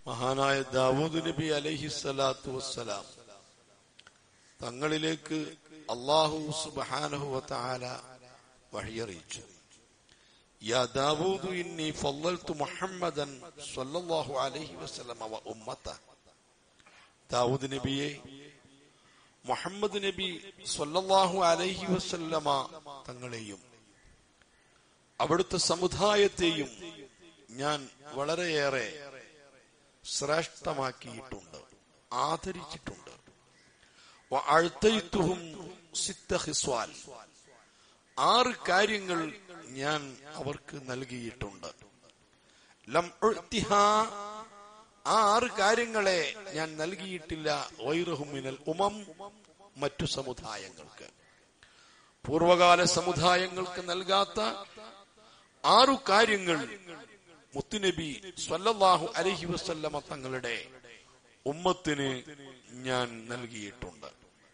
മഹാനായ ദാവൂദ് നബി അലൈഹി സ്വലാത്തു വസ്സലാം തങ്ങളിലേക്ക് അള്ളാഹു സുബ്ഹാനഹു വതആല വഹിയറിയിച്ചു യാ ദാവൂദ് ഇന്നി ഫളൽതു മുഹമ്മദൻ സ്വല്ലല്ലാഹു അലൈഹി വസല്ലമ വ ഉമ്മത ദാവൂദ് നബിയെ മുഹമ്മദ് നബി സ്വല്ലല്ലാഹു അലൈഹി വസല്ലമ തങ്ങളെയും അവിടുത്തെ സമുദായത്തെയും ഞാൻ വളരെയേറെ ശ്രേഷ്ഠമാക്കിയിട്ടുണ്ട് ആദരിച്ചിട്ടുണ്ട് വഅഴ്തയ്തുഹും സിത്ത ഖിസ്വാൽ ആറ് കാര്യങ്ങൾ ഞാൻ അവർക്ക് നൽകിയിട്ടുണ്ട് ലം ഉഅ്തിഹാ ആ ആറ് കാര്യങ്ങളെ ഞാൻ നൽകിയിട്ടില്ല വൈറഹും മിനൽ ഉമം മറ്റു സമുദായങ്ങൾക്ക് പൂർവകാല സമുദായങ്ങൾക്ക് നൽകാത്ത ആറു കാര്യങ്ങൾ മുത്തുനബി സ്വല്ലല്ലാഹു അലൈഹി വസല്ലമ തങ്ങളുടെ ഉമ്മത്തിന് ഞാൻ നൽകിയിട്ടുണ്ട്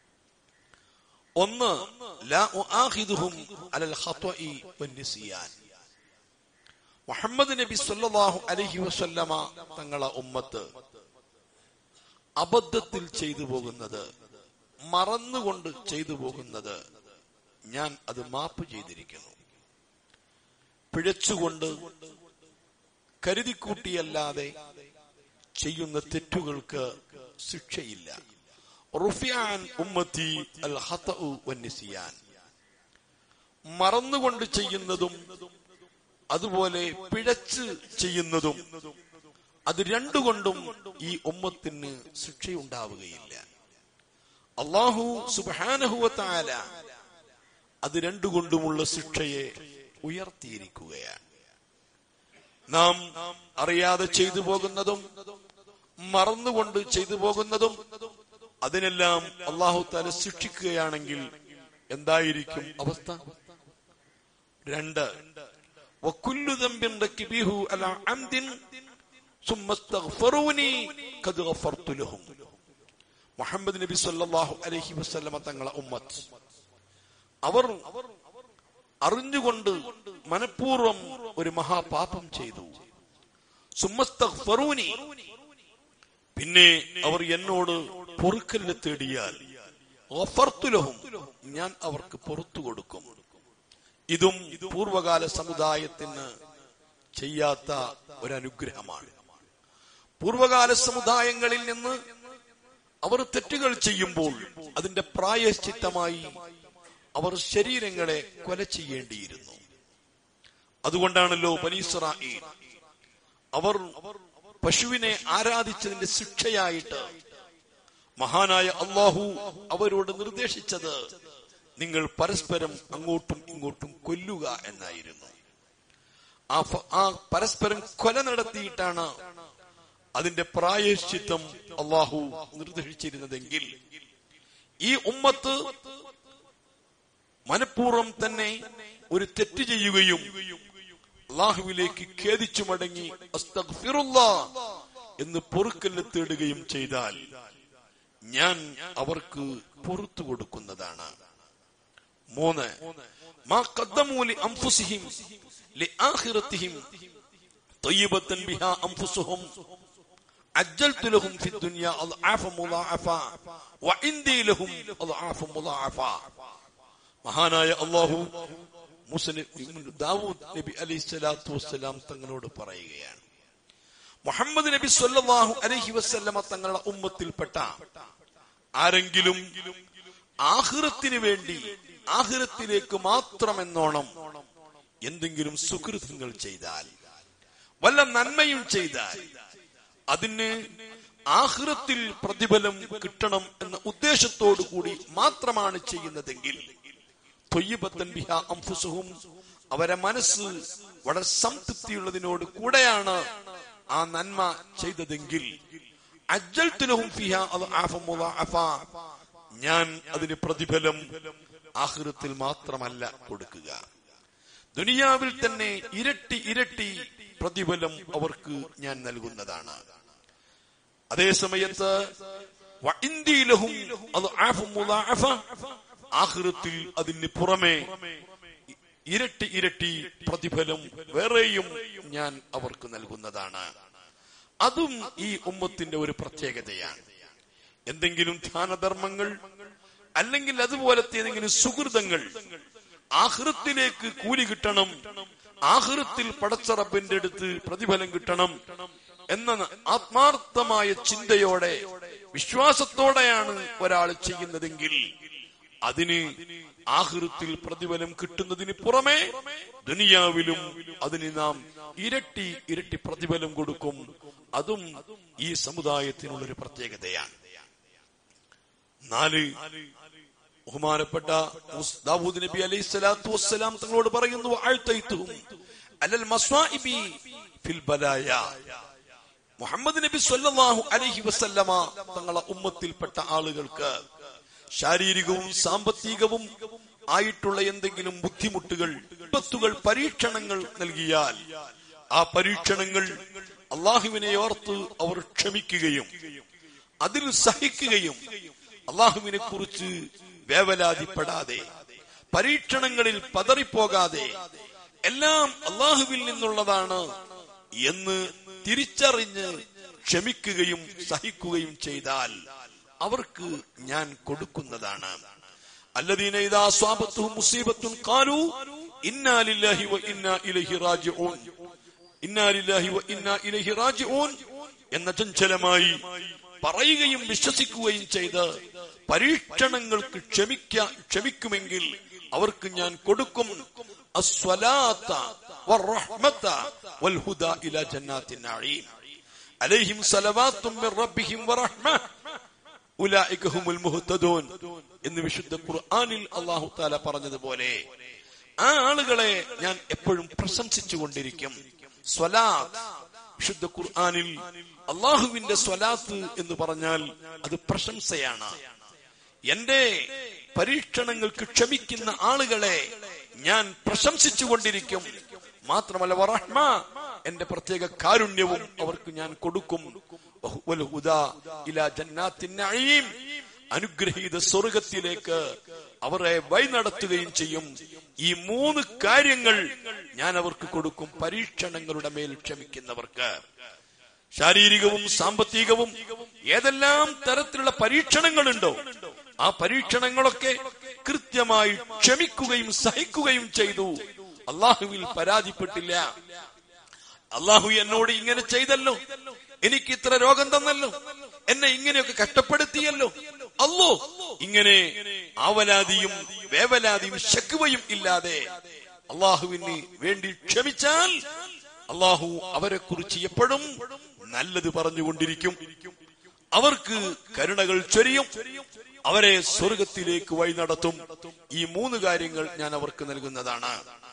ഒന്ന് ലാ ഉആഖിദുഹും അലൽ ഖത്വഇ വന്നിസിയാൻ മുഹമ്മദ് നബി സല്ലല്ലാഹു അലൈഹി വസല്ലമ തങ്ങളെ ഉമ്മത്ത് അബദ്ധത്തിൽ ചെയ്തു പോകുന്നത് മറന്നുകൊണ്ട് ചെയ്തു പോകുന്നത് ഞാൻ അത് മാപ്പ് ചെയ്തിരിക്കുന്നു പിഴച്ചുകൊണ്ട് കരുതിക്കൂട്ടിയല്ലാതെ ചെയ്യുന്ന തെറ്റുകൾക്ക് ശിക്ഷയില്ല റുഫിയാൻ ഉമ്മത്തി അൽ ഹതഉ വന്നിസിയാൻ മറന്നുകൊണ്ട് ചെയ്യുന്നതും അതുപോലെ പിഴച്ച് ചെയ്യുന്നതും അത് രണ്ടുകൊണ്ടും ഈ ഉമ്മത്തിന് ശിക്ഷയുണ്ടാവുകയില്ല അള്ളാഹു സുബാനഹുവത്താല അത് രണ്ടുകൊണ്ടുമുള്ള ശിക്ഷയെ ഉയർത്തിയിരിക്കുകയാണ് നാം അറിയാതെ ചെയ്തു പോകുന്നതും മറന്നുകൊണ്ട് ചെയ്തു പോകുന്നതും അതിനെല്ലാം അള്ളാഹു താല ശിക്ഷിക്കുകയാണെങ്കിൽ എന്തായിരിക്കും അവസ്ഥ രണ്ട് وكل ذنب ركبه على عمد ثم استغفروني قد غفرت لهم മുഹമ്മദ് നബി സല്ലല്ലാഹു അലൈഹി വസല്ലമ തങ്ങളെ ഉമ്മത്ത് അവർ അറിഞ്ഞുകൊണ്ട് മനഃപൂർവ്വം ഒരു മഹാപാപം ചെയ്തു സുമ്മസ്തഗ്ഫറൂനി പിന്നെ അവർ എന്നോട് പൊറുക്കലിനെ തേടിയാൽ ഗഫർത്തുലഹും ഞാൻ അവർക്ക് പുറത്തു കൊടുക്കും ഇതും പൂർവകാല സമുദായത്തിന് ചെയ്യാത്ത ഒരനുഗ്രഹമാണ് പൂർവകാല സമുദായങ്ങളിൽ നിന്ന് അവർ തെറ്റുകൾ ചെയ്യുമ്പോൾ അതിന്റെ പ്രായശ്ചിത്തമായി അവർ ശരീരങ്ങളെ കൊല ചെയ്യേണ്ടിയിരുന്നു അതുകൊണ്ടാണല്ലോ ബനീസ്രായിൽ അവർ പശുവിനെ ആരാധിച്ചതിന്റെ ശിക്ഷയായിട്ട് മഹാനായ അള്ളാഹു അവരോട് നിർദ്ദേശിച്ചത് നിങ്ങൾ പരസ്പരം അങ്ങോട്ടും ഇങ്ങോട്ടും കൊല്ലുക എന്നായിരുന്നു ആ ഫ- ആ പരസ്പരം കൊല നടത്തിയിട്ടാണ് അതിന്റെ പ്രായശ്ചിത്തം അള്ളാഹു നിർദ്ദേശിച്ചിരുന്നതെങ്കിൽ ഈ ഉമ്മത്ത് മനഃപൂർവ്വം തന്നെ ഒരു തെറ്റ് ചെയ്യുകയും അള്ളാഹുവിലേക്ക് ഖേദിച്ചു മടങ്ങി അസ്തഗ്ഫിറുല്ലാ എന്ന് പൊറുക്കലിന് തേടുകയും ചെയ്താൽ ഞാൻ അവർക്ക് പുറത്തു കൊടുക്കുന്നതാണ് മൂന്ന് മാ ഖദ്ദമൂ ലി അൻഫുസിഹിം ലി ആഖിറതിഹിം طيبة بها أنفسهم عجلت لهم في الدنيا أضعاف مضاعفة وعندي لهم أضعاف مضاعفة മഹാനായ അള്ളാഹു മുസ്ലിം ദാവൂദ് നബി അലൈഹി സ്വലാത്തു വസ്സലാം തങ്ങളോട് പറയുകയാണ് മുഹമ്മദ് നബി സല്ലല്ലാഹു അലൈഹി വസല്ലമ തങ്ങളുടെ ഉമ്മത്തിൽപ്പെട്ട ആരെങ്കിലും ആഹ്റത്തിന് വേണ്ടി ആഹ്റത്തിലേക്ക് മാത്രമെന്നോണം എന്തെങ്കിലും സുഹൃത്തുങ്ങൾ ചെയ്താൽ വല്ല നന്മയും ചെയ്താൽ അതിന് ആഹ്റത്തിൽ പ്രതിഫലം കിട്ടണം എന്ന ഉദ്ദേശത്തോടു കൂടി മാത്രമാണ് ചെയ്യുന്നതെങ്കിൽ തൊയ്യബത്തൻ ബിഹ അംഫുസുഹും അവരെ മനസ്സ് വളരെ സംതൃപ്തിയുള്ളതിനോട് കൂടെയാണ് ആ നന്മ ചെയ്തതെങ്കിൽ അജ്ജൽത്തുലഹും ഫിഹ അത് ആഫ ഞാൻ അതിന് പ്രതിഫലം ആഹൃത്തിൽ മാത്രമല്ല കൊടുക്കുക ദുനിയാവിൽ തന്നെ ഇരട്ടി ഇരട്ടി പ്രതിഫലം അവർക്ക് ഞാൻ നൽകുന്നതാണ് അതേ സമയത്ത് വഇന്ദിലഹും അത് ആഹൃത്തിൽ അതിന് പുറമെ ഇരട്ടി ഇരട്ടി പ്രതിഫലം വേറെയും ഞാൻ അവർക്ക് നൽകുന്നതാണ് അതും ഈ ഉമ്മത്തിന്റെ ഒരു പ്രത്യേകതയാണ് എന്തെങ്കിലും ദാനധർമ്മങ്ങൾ അല്ലെങ്കിൽ അതുപോലത്തെ ഏതെങ്കിലും സുഹൃതങ്ങൾ ആഹൃത്തിലേക്ക് കൂലി കിട്ടണം ആഹൃത്തിൽ പടച്ചറപ്പിന്റെ അടുത്ത് പ്രതിഫലം കിട്ടണം എന്ന ആത്മാർത്ഥമായ ചിന്തയോടെ വിശ്വാസത്തോടെയാണ് ഒരാൾ ചെയ്യുന്നതെങ്കിൽ അതിന് ആഹൃത്തിൽ പ്രതിഫലം കിട്ടുന്നതിന് പുറമെ ദുനിയാവിലും അതിന് നാം ഇരട്ടി ഇരട്ടി പ്രതിഫലം കൊടുക്കും അതും ഈ സമുദായത്തിനുള്ളൊരു പ്രത്യേകതയാണ് നാല് ബഹുമാനപ്പെട്ട മുസ്- ദാവൂദ് നബി അലൈഹി സ്വലാത്തു വസ്സലാം തങ്ങളോട് പറയുന്നു ആഴ്ത്തൈത്തുഹും അലൽ മസ്വാഇബി ഫിൽ ബലായ മുഹമ്മദ് നബി സല്ലല്ലാഹു അലൈഹി വസല്ലമ തങ്ങളെ ഉമ്മത്തിൽപ്പെട്ട ആളുകൾക്ക് ശാരീരികവും സാമ്പത്തികവും ആയിട്ടുള്ള എന്തെങ്കിലും ബുദ്ധിമുട്ടുകൾ വിപത്തുകൾ പരീക്ഷണങ്ങൾ നൽകിയാൽ ആ പരീക്ഷണങ്ങൾ അള്ളാഹുവിനെ ഓർത്ത് അവർ ക്ഷമിക്കുകയും അതിൽ സഹിക്കുകയും അള്ളാഹുവിനെ കുറിച്ച് വേവലാതിപ്പെടാതെ പരീക്ഷണങ്ങളിൽ പതറിപ്പോകാതെ എല്ലാം അള്ളാഹുവിൽ നിന്നുള്ളതാണ് എന്ന് തിരിച്ചറിഞ്ഞ് ക്ഷമിക്കുകയും സഹിക്കുകയും ചെയ്താൽ അവർക്ക് ഞാൻ കൊടുക്കുന്നതാണ് الذين إذا أصابتهم مصيبة قالوا إنا لله وإنا إليه راجعون إنا لله وإنا إليه راجعون എന്ന ചഞ്ചലമായി പറയുകയും വിശ്വസിക്കുകയും ചെയ്ത് പരീക്ഷണങ്ങൾക്ക് ക്ഷമിക്ക ക്ഷമിക്കുമെങ്കിൽ അവർക്ക് ഞാൻ കൊടുക്കും അസ്വലാത്ത والرحمة والهدى إلى جنات النعيم عليهم صلوات من ربهم ورحمة ഉലായിക ഹുമുൽ മുഹ്തദൂൻ എന്ന് വിശുദ്ധ ഖുർആനിൽ അല്ലാഹു തആല പറഞ്ഞതുപോലെ ആ ആളുകളെ ഞാൻ എപ്പോഴും പ്രശംസിച്ചു കൊണ്ടിരിക്കും സ്വലാത്ത് വിശുദ്ധ ഖുർആനിൽ അള്ളാഹുവിന്റെ സ്വലാത്ത് എന്ന് പറഞ്ഞാൽ അത് പ്രശംസയാണ് എന്റെ പരീക്ഷണങ്ങൾക്ക് ക്ഷമിക്കുന്ന ആളുകളെ ഞാൻ പ്രശംസിച്ചു കൊണ്ടിരിക്കും മാത്രമല്ല വറഹ്മ എന്റെ പ്രത്യേക കാരുണ്യവും അവർക്ക് ഞാൻ കൊടുക്കും വൽ ഹുദാ ഇലാ ജന്നാത്തിൻ നഈം. അനുഗ്രഹീത സ്വർഗത്തിലേക്ക് അവരെ വഴി നടത്തുകയും ചെയ്യും ഈ മൂന്ന് കാര്യങ്ങൾ ഞാൻ അവർക്ക് കൊടുക്കും പരീക്ഷണങ്ങളുടെ മേൽ ക്ഷമിക്കുന്നവർക്ക് ശാരീരികവും സാമ്പത്തികവും ഏതെല്ലാം തരത്തിലുള്ള പരീക്ഷണങ്ങളുണ്ടോ ആ പരീക്ഷണങ്ങളൊക്കെ കൃത്യമായി ക്ഷമിക്കുകയും സഹിക്കുകയും ചെയ്തു അള്ളാഹുവിൽ പരാതിപ്പെട്ടില്ല അള്ളാഹു എന്നോട് ഇങ്ങനെ ചെയ്തല്ലോ എനിക്ക് ഇത്ര രോഗം തന്നല്ലോ എന്നെ ഇങ്ങനെയൊക്കെ കഷ്ടപ്പെടുത്തിയല്ലോ അല്ലോ ഇങ്ങനെ ആവലാതിയും വേവലാതിയും ശക്കുവയും ഇല്ലാതെ അള്ളാഹുവിന് വേണ്ടി ക്ഷമിച്ചാൽ അള്ളാഹു അവരെ കുറിച്ച് എപ്പോഴും നല്ലത് പറഞ്ഞുകൊണ്ടിരിക്കും അവർക്ക് കരുണകൾ ചൊരിയും അവരെ സ്വർഗത്തിലേക്ക് വഴി നടത്തും ഈ മൂന്ന് കാര്യങ്ങൾ ഞാൻ അവർക്ക് നൽകുന്നതാണ്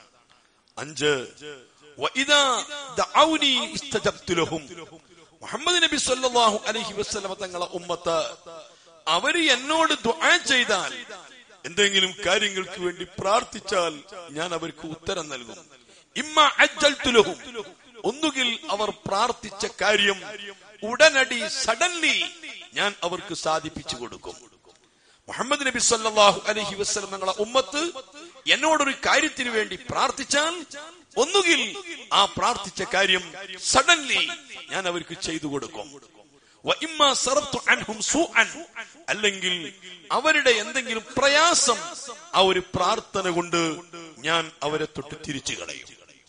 അഞ്ച് വഇദാ ദഅൗനി ഇസ്തജബ്തു ലഹും മുഹമ്മദ് നബി സല്ലല്ലാഹു അലൈഹി വസല്ലമ തങ്ങളെ ഉമ്മത്ത് അവര് എന്നോട് ദുആ ചെയ്താൽ എന്തെങ്കിലും കാര്യങ്ങൾക്ക് വേണ്ടി പ്രാർത്ഥിച്ചാൽ ഞാൻ അവർക്ക് ഉത്തരം നൽകും ഇമ്മ അജ്ജൽതു ലഹും ഒന്നുകിൽ അവർ പ്രാർത്ഥിച്ച കാര്യം ഉടനടി സഡൻലി ഞാൻ അവർക്ക് സാധിപ്പിച്ചു കൊടുക്കും മുഹമ്മദ് നബി സല്ലല്ലാഹു അലൈഹി വസല്ലം നിങ്ങളെ ഉമ്മത്ത് എന്നോടൊരു കാര്യത്തിന് വേണ്ടി പ്രാർത്ഥിച്ചാൽ ഒന്നുകിൽ ആ പ്രാർത്ഥിച്ച കാര്യം സഡൻലി ഞാൻ അവർക്ക് ചെയ്തു കൊടുക്കും വഇമ്മാ സറഫ്തു അൻഹും സൂഅൻ അല്ലെങ്കിൽ അവരുടെ എന്തെങ്കിലും പ്രയാസം ആ ഒരു പ്രാർത്ഥന കൊണ്ട് ഞാൻ അവരെ തൊട്ട് തിരിച്ചു കളയും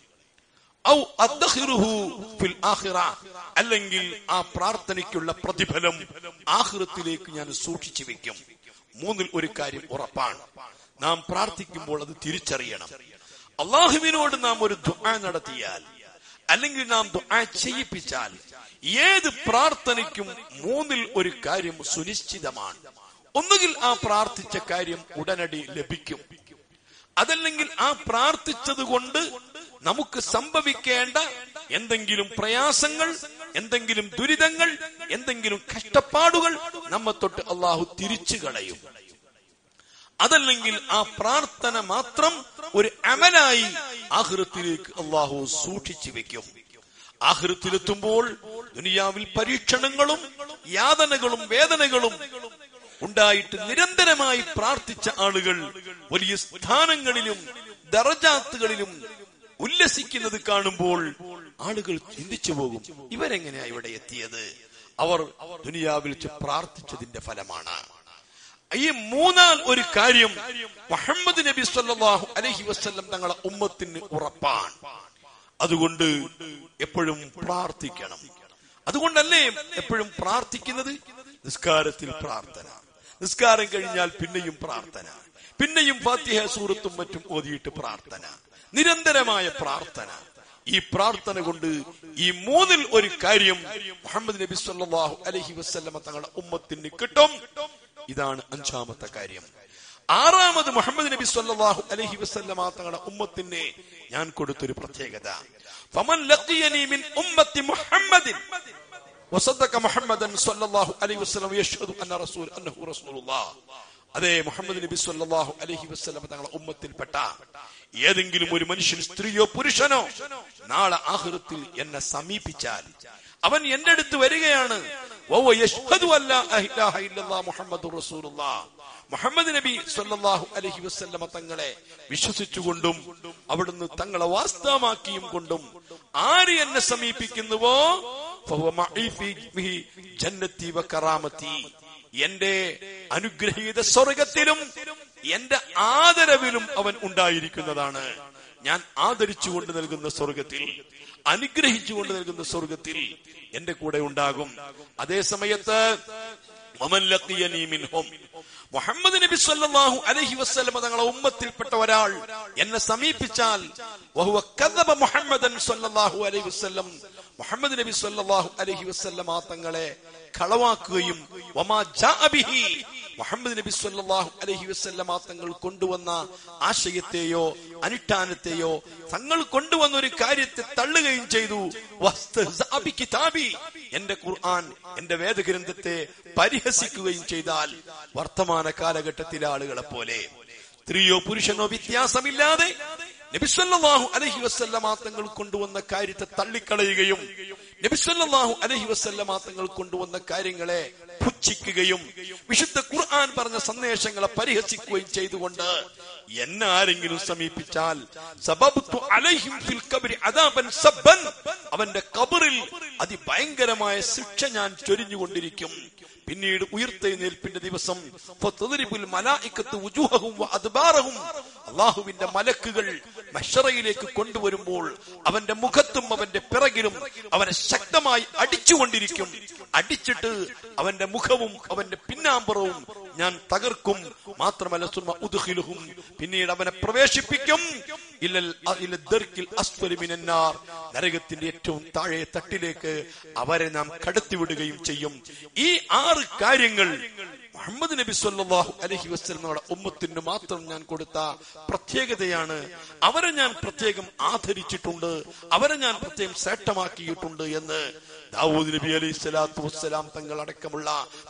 ഔ അദ്ദഖിറുഹു ഫിൽ ആഖിറ അല്ലെങ്കിൽ ആ പ്രാർത്ഥനയ്ക്കുള്ള പ്രതിഫലം ആഖിറത്തിലേക്ക് ഞാൻ സൂക്ഷിച്ചു വെക്കും മൂന്നിൽ ഒരു കാര്യം ഉറപ്പാണ് നാം പ്രാർത്ഥിക്കുമ്പോൾ അത് തിരിച്ചറിയണം അള്ളാഹുവിനോട് നാം ഒരു ദുആ നടത്തിയാൽ അല്ലെങ്കിൽ നാം ദുആ ചെയ്യിപ്പിച്ചാൽ ഏത് പ്രാർത്ഥനയ്ക്കും മൂന്നിൽ ഒരു കാര്യം സുനിശ്ചിതമാണ് ഒന്നുകിൽ ആ പ്രാർത്ഥിച്ച കാര്യം ഉടനടി ലഭിക്കും അതല്ലെങ്കിൽ ആ പ്രാർത്ഥിച്ചത് കൊണ്ട് നമുക്ക് സംഭവിക്കേണ്ട എന്തെങ്കിലും പ്രയാസങ്ങൾ എന്തെങ്കിലും ദുരിതങ്ങൾ എന്തെങ്കിലും കഷ്ടപ്പാടുകൾ നമ്മെ തൊട്ട് അള്ളാഹു തിരിച്ചു കളയും അതല്ലെങ്കിൽ ആ പ്രാർത്ഥന മാത്രം ഒരു അമലായി ആഹൃത്തിലേക്ക് അള്ളാഹു സൂക്ഷിച്ചു വെക്കും ആഹൃത്തിലെത്തുമ്പോൾ ദുനിയാവിൽ പരീക്ഷണങ്ങളും യാതനകളും വേദനകളും ഉണ്ടായിട്ട് നിരന്തരമായി പ്രാർത്ഥിച്ച ആളുകൾ വലിയ സ്ഥാനങ്ങളിലും ദറജാത്തുകളിലും ഉല്ലസിക്കുന്നത് കാണുമ്പോൾ ആളുകൾ ചിന്തിച്ചു പോകും ഇവരെങ്ങനെയാ ഇവിടെ എത്തിയത് അവർ ദുനിയാവിൽ വെച്ച് പ്രാർത്ഥിച്ചതിന്റെ ഫലമാണ് ഈ മൂന്നാം ഒരു കാര്യം മുഹമ്മദ് നബി സല്ലല്ലാഹു അലൈഹി വസല്ലം തങ്ങളെ ഉമ്മത്തിന് ഉറപ്പാണ് അതുകൊണ്ട് എപ്പോഴും പ്രാർത്ഥിക്കണം അതുകൊണ്ടല്ലേ എപ്പോഴും പ്രാർത്ഥിക്കുന്നത് നിസ്കാരത്തിൽ പ്രാർത്ഥന നിസ്കാരം കഴിഞ്ഞാൽ പിന്നെയും പ്രാർത്ഥന പിന്നെയും ഫാത്തിഹ സൂറത്തും മറ്റും ഓതിയിട്ട് പ്രാർത്ഥന നിരന്തരമായ പ്രാർത്ഥന ഈ പ്രാർത്ഥന കൊണ്ട് ഈ മൂന്നിൽ ഒരു കാര്യം മുഹമ്മദ് നബി സല്ലല്ലാഹു അലൈഹി വസല്ലമ തങ്ങളുടെ ഉമ്മത്തിന് കിട്ടും ഇതാണ് അഞ്ചാമത്തെ കാര്യം ആറാമത് മുഹമ്മദ് നബി സല്ലല്ലാഹു അലൈഹി വസല്ലമ തങ്ങളുടെ ഉമ്മത്തിന് ഞാൻ കൊടുത്തൊരു പ്രത്യേകത ഫമൻ ലഖിയനി മിൻ ഉമ്മത്തി മുഹമ്മദിൻ വസദ്ദക മുഹമ്മദൻ സല്ലല്ലാഹു അലൈഹി വസല്ലം യഷ്ഹദു അന്ന റസൂൽ അന്നഹു റസൂലുള്ളാഹ് അതെ മുഹമ്മദ് നബി സല്ലല്ലാഹു അലൈഹി വസല്ലം തങ്ങളുടെ ഉമ്മത്തിൽപ്പെട്ട ഏതെങ്കിലും ഒരു മനുഷ്യൻ സ്ത്രീയോ പുരുഷനോ നാളെ ആഹൃത്തിൽ എന്നെ സമീപിച്ചാൽ അവൻ എന്റെ അടുത്ത് വരികയാണ് വഹുവ യഷ്ഹദു അല്ലാ ഇലാഹ ഇല്ലല്ലാഹ് മുഹമ്മദുർ റസൂലുള്ളാഹ് മുഹമ്മദ് നബി സല്ലല്ലാഹു അലൈഹി വസല്ലമ തങ്ങളെ വിശ്വസിച്ചുകൊണ്ടും അവിടുന്ന് തങ്ങളെ വാസ്തവമാക്കിയും കൊണ്ടും ആര് എന്നെ സമീപിക്കുന്നുവോ ഫഹുവ മഈ ഫീ ജന്നത്തി വ കറാമത്തി എന്റെ അനുഗ്രഹീത സ്വർഗത്തിലും എന്റെ ആദരവിലും അവൻ ഉണ്ടായിരിക്കുന്നതാണ് ഞാൻ ആദരിച്ചുകൊണ്ട് നൽകുന്ന സ്വർഗത്തിൽ അനുഗ്രഹിച്ചുകൊണ്ട് നൽകുന്ന സ്വർഗത്തിൽ എന്റെ കൂടെ ഉണ്ടാകും അതേ സമയത്ത് വമൻ ലഖിയനി മിൻഹും മുഹമ്മദ് നബി സല്ലല്ലാഹു അലൈഹി വസല്ലം തങ്ങളെ ഉമ്മത്തിൽപ്പെട്ട ഒരാൾ എന്നെ സമീപിച്ചാൽ വഹുവ കദബ മുഹമ്മദൻ സല്ലല്ലാഹു അലൈഹി വസല്ലം മുഹമ്മദ് നബി സല്ലല്ലാഹു അലൈഹി വസല്ലം തങ്ങളെ കളവാക്കുകയും വമാ ജാഅ ബിഹി മുഹമ്മദ് നബി സല്ലല്ലാഹു അലൈഹി വസല്ലമ തങ്ങൾ കൊണ്ടുവന്ന ആശയത്തെയോ അനുഷ്ഠാനത്തെയോ തങ്ങൾ കൊണ്ടുവന്ന ഒരു കാര്യത്തെ തള്ളുകയും ചെയ്തു വസ്തഹ്സഅ ബി കിതാബി എന്റെ ഖുർആൻ എന്റെ വേദഗ്രന്ഥത്തെ പരിഹസിക്കുകയും ചെയ്താൽ വർത്തമാന കാലഘട്ടത്തിലെ ആളുകളെ പോലെ സ്ത്രീയോ പുരുഷനോ വ്യത്യാസമില്ലാതെ നബിസ്വല്ലാഹു അലഹി വസ്ല്ലമാ തങ്ങൾ കൊണ്ടുവന്ന കാര്യത്തെ തള്ളിക്കളയുകയും നബിസ്വല്ലാഹു അലഹി വസ്ല്ലമാ തങ്ങൾ കൊണ്ടുവന്ന കാര്യങ്ങളെ പുച്ഛിക്കുകയും വിശുദ്ധ ഖുർആൻ പറഞ്ഞ സന്ദേശങ്ങളെ പരിഹസിക്കുകയും ചെയ്തുകൊണ്ട് എന്നെ ആരെങ്കിലും സമീപിച്ചാൽ സബബ്തു അലൈഹിം ഫിൽ ഖബ്രി അദാബൻ സബ്ബൻ അവന്റെ കബറിൽ അതിഭയങ്കരമായ ശിക്ഷ ഞാൻ ചൊരിഞ്ഞുകൊണ്ടിരിക്കും പിന്നീട് ഉയർത്തെഴുന്നേൽപ്പിന്റെ ദിവസം ഫതദ്രിബുൽ മലായികത്തു വുജൂഹഹും വഅദ്ബാറഹും അള്ളാഹുവിന്റെ മലക്കുകൾ മഷറയിലേക്ക് കൊണ്ടുവരുമ്പോൾ അവന്റെ മുഖത്തും അവന്റെ പിറകിലും അവനെ ശക്തമായി അടിച്ചുകൊണ്ടിരിക്കും അടിച്ചിട്ട് അവന്റെ മുഖവും അവന്റെ പിന്നാമ്പുറവും ഞാൻ തകർക്കും മാത്രമല്ല സുമ ഉദ്ഖിലുഹും പിന്നീട് അവനെ പ്രവേശിപ്പിക്കും ഇല്ലൽ ഇല ദർക്കിൽ അസ്ഫലി മിനന്നാർ നരകത്തിന്റെ ഏറ്റവും താഴെ തട്ടിലേക്ക് അവരെ നാം കടത്തിവിടുകയും ചെയ്യും ഈ ആറ് കാര്യങ്ങൾ മുഹമ്മദ് നബി സല്ലല്ലാഹു അലൈഹി വസല്ലമയുടെ ഉമ്മത്തിന് മാത്രം ഞാൻ കൊടുത്ത പ്രത്യേകതയാണ് അവരെ ഞാൻ പ്രത്യേകം ആദരിച്ചിട്ടുണ്ട് അവരെ ഞാൻ പ്രത്യേകം ശ്രേഷ്ഠമാക്കിയിട്ടുണ്ട് എന്ന് ദാവൂദ് നബി അലൈഹി സ്വലാത്തു വസ്സലാം തങ്ങൾ അടക്കമുള്ള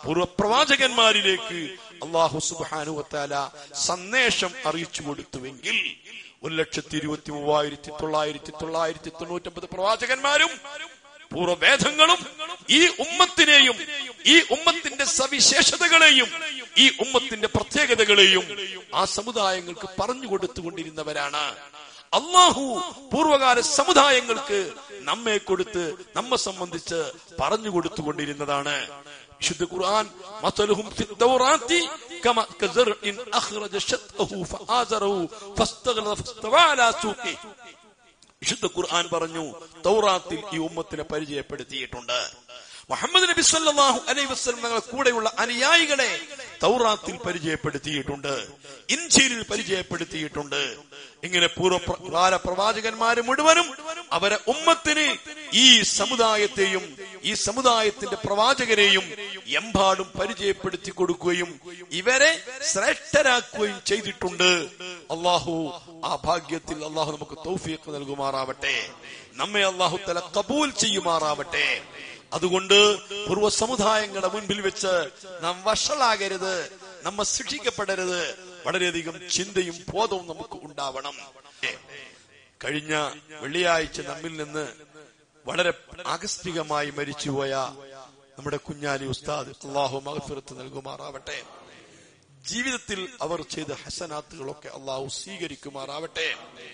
പൂർവ്വപ്രവാചകന്മാരിലേക്ക് അള്ളാഹു സുബ്ഹാനു വത്താല സന്ദേശം അറിയിച്ചു കൊടുത്തുവെങ്കിൽ ഒരു ലക്ഷത്തി ഇരുപത്തി മൂവായിരത്തി തൊള്ളായിരത്തി തൊള്ളായിരത്തി തൊണ്ണൂറ്റൊമ്പത് പ്രവാചകന്മാരും പൂർവ്വവേദങ്ങളും ഈ ഉമ്മത്തിനെയും ഈ ഉമ്മത്തിന്റെ സവിശേഷതകളെയും ഈ ഉമ്മത്തിന്റെ പ്രത്യേകതകളെയും ആ സമുദായങ്ങൾക്ക് പറഞ്ഞു കൊടുത്തുകൊണ്ടിരുന്നവരാണ് അള്ളാഹു പൂർവകാല സമുദായങ്ങൾക്ക് നമ്മെ കൊടുത്ത് നമ്മെ സംബന്ധിച്ച് പറഞ്ഞു കൊടുത്തുകൊണ്ടിരുന്നതാണ് വിശുദ്ധ ഖുർആൻ മസലുഹും ഫി തൗറാത്തി കമ കസർഇൻ അഖ്റജ ശത്അഹു ഫആസറഹു ഫസ്തഗ്ലദ ഫസ്തവ അലാ സൂഖി വിശുദ്ധ ഖുർആൻ പറഞ്ഞു തൗറാത്തിൽ ഈ ഉമ്മത്തിനെ പരിചയപ്പെടുത്തിയിട്ടുണ്ട് മുഹമ്മദ് നബി സല്ലല്ലാഹു അലൈഹി വസല്ലം തങ്ങളുടെ കൂടെയുള്ള അനുയായികളെ തൗറാത്തിൽ പരിചയപ്പെടുത്തിയിട്ടുണ്ട് ഇൻജീലിൽ പരിചയപ്പെടുത്തിയിട്ടുണ്ട് ഇങ്ങനെ പൂർവ്വകാല പ്രവാചകന്മാര് മുഴുവനും അവരെ ഉമ്മത്തിന് ഈ സമുദായത്തെയും ഈ സമുദായത്തിന്റെ പ്രവാചകരെയും എമ്പാടും പരിചയപ്പെടുത്തി കൊടുക്കുകയും ഇവരെ ശ്രേഷ്ഠരാക്കുകയും ചെയ്തിട്ടുണ്ട് അള്ളാഹു ആ ഭാഗ്യത്തിൽ അള്ളാഹു നമുക്ക് തൗഫീഖ് നൽകുമാറാവട്ടെ നമ്മെ അള്ളാഹു തല കബൂൽ ചെയ്യുമാറാവട്ടെ അതുകൊണ്ട് പൂർവ്വ സമുദായങ്ങളുടെ മുൻപിൽ വെച്ച് നാം വഷളാകരുത് നമ്മ ശിക്ഷിക്കപ്പെടരുത് വളരെയധികം ചിന്തയും ബോധവും നമുക്ക് ഉണ്ടാവണം കഴിഞ്ഞ വെള്ളിയാഴ്ച നമ്മിൽ നിന്ന് വളരെ ആകസ്മികമായി മരിച്ചുപോയ നമ്മുടെ കുഞ്ഞാലി ഉസ്താദ് അള്ളാഹു മഹഫിറത്ത് നൽകുമാറാവട്ടെ ജീവിതത്തിൽ അവർ ചെയ്ത ഹസനാത്തുകളൊക്കെ അള്ളാഹു സ്വീകരിക്കുമാറാവട്ടെ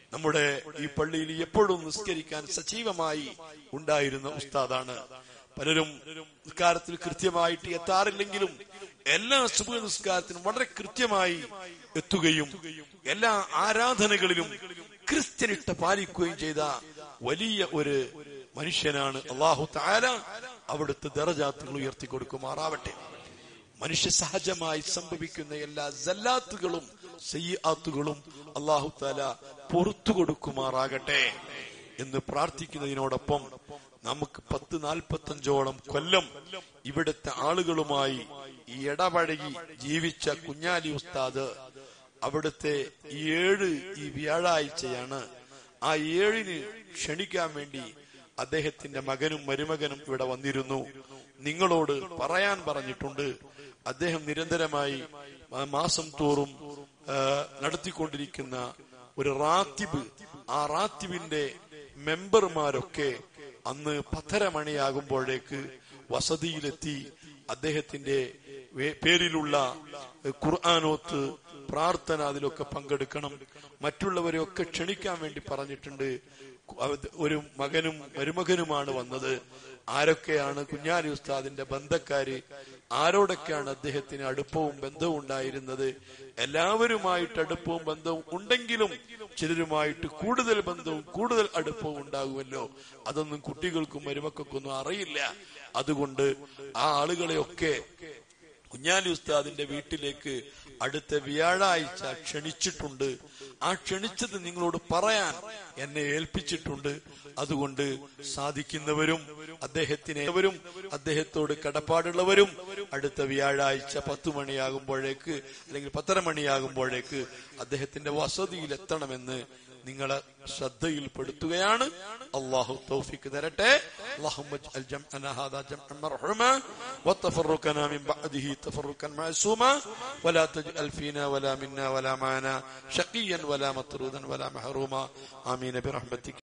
നമ്മുടെ ഈ പള്ളിയിൽ എപ്പോഴും നിസ്കരിക്കാൻ സജീവമായി ഉണ്ടായിരുന്ന ഉസ്താദാണ് പലരും നിസ്കാരത്തിൽ കൃത്യമായിട്ട് എത്താറില്ലെങ്കിലും എല്ലാ സുബഹ നിസ്കാരത്തിനും വളരെ കൃത്യമായി എത്തുകയും എല്ലാ ആരാധനകളിലും ക്രിസ്ത്യനിട്ട പാലിക്കുകയും ചെയ്ത വലിയ ഒരു മനുഷ്യനാണ് അള്ളാഹു താല അവിടുത്തെ ദറജാത്തുകൾ ഉയർത്തി കൊടുക്കുമാറാവട്ടെ മനുഷ്യ സഹജമായി സംഭവിക്കുന്ന എല്ലാ ജല്ലാത്തുകളും സയ്യാത്തുകളും അള്ളാഹു താല പുറത്തു കൊടുക്കുമാറാകട്ടെ എന്ന് പ്രാർത്ഥിക്കുന്നതിനോടൊപ്പം നമുക്ക് പത്ത് നാൽപ്പത്തഞ്ചോളം കൊല്ലം ഇവിടുത്തെ ആളുകളുമായി ഈ ഇടപഴകി ജീവിച്ച കുഞ്ഞാലി ഉസ്താദ് അവിടുത്തെ ഈ ഏഴ് ഈ വ്യാഴാഴ്ചയാണ് ആ ഏഴിന് ക്ഷണിക്കാൻ വേണ്ടി അദ്ദേഹത്തിന്റെ മകനും മരുമകനും ഇവിടെ വന്നിരുന്നു നിങ്ങളോട് പറയാൻ പറഞ്ഞിട്ടുണ്ട് അദ്ദേഹം നിരന്തരമായി മാ- മാസം തോറും ആ, നടത്തിക്കൊണ്ടിരിക്കുന്ന ഒരു റാത്തിബ് ആ റാത്തിബിന്റെ മെമ്പർമാരൊക്കെ അന്ന് പത്തര മണിയാകുമ്പോഴേക്ക് വസതിയിലെത്തി അദ്ദേഹത്തിന്റെ വേ- പേരിലുള്ള ഏ, ഖുർആാനോത്ത് പ്രാർത്ഥന അതിലൊക്കെ പങ്കെടുക്കണം മറ്റുള്ളവരെയൊക്കെ ക്ഷണിക്കാൻ വേണ്ടി പറഞ്ഞിട്ടുണ്ട് അവ- ഒരു മകനും മരുമകനുമാണ് വന്നത് ആരൊക്കെയാണ് കുഞ്ഞാലി ഉസ്താദിന്റെ ബന്ധക്കാര് ആരോടൊക്കെയാണ് അദ്ദേഹത്തിന് അടുപ്പവും ബന്ധവും ഉണ്ടായിരുന്നത് എല്ലാവരുമായിട്ട് അടുപ്പവും ബന്ധവും ഉണ്ടെങ്കിലും ചിലരുമായിട്ട് കൂടുതൽ ബന്ധവും കൂടുതൽ അടുപ്പവും ഉണ്ടാകുമല്ലോ അതൊന്നും കുട്ടികൾക്കും മരുമക്കൾക്കൊന്നും അറിയില്ല അതുകൊണ്ട് ആ ആളുകളെയൊക്കെ കുഞ്ഞാലി ഉസ്താദിന്റെ വീട്ടിലേക്ക് അടുത്ത വ്യാഴാഴ്ച ക്ഷണിച്ചിട്ടുണ്ട് ആ ക്ഷണിച്ചത് നിങ്ങളോട് പറയാൻ എന്നെ ഏൽപ്പിച്ചിട്ടുണ്ട് അതുകൊണ്ട് സാധിക്കുന്നവരും അദ്ദേഹത്തിനേവരും അദ്ദേഹത്തോട് കടപ്പാടുള്ളവരും അടുത്ത വ്യാഴാഴ്ച പത്തു മണിയാകുമ്പോഴേക്ക് അല്ലെങ്കിൽ പത്തര മണിയാകുമ്പോഴേക്ക് അദ്ദേഹത്തിന്റെ വസതിയിൽ എത്തണമെന്ന് നിങ്ങളെ ശ്രദ്ധയിൽപ്പെടുത്തുകയാണ് അള്ളാഹു തൗഫിക്ക് തരട്ടെ اللهم اجعل جمعنا هذا جمعا مرحوما وتفرقنا من بعده تفرقا معصوما ولا تجعل فينا ولا منا ولا معنا شقيا ولا مطرودا ولا محروما آمين برحمتك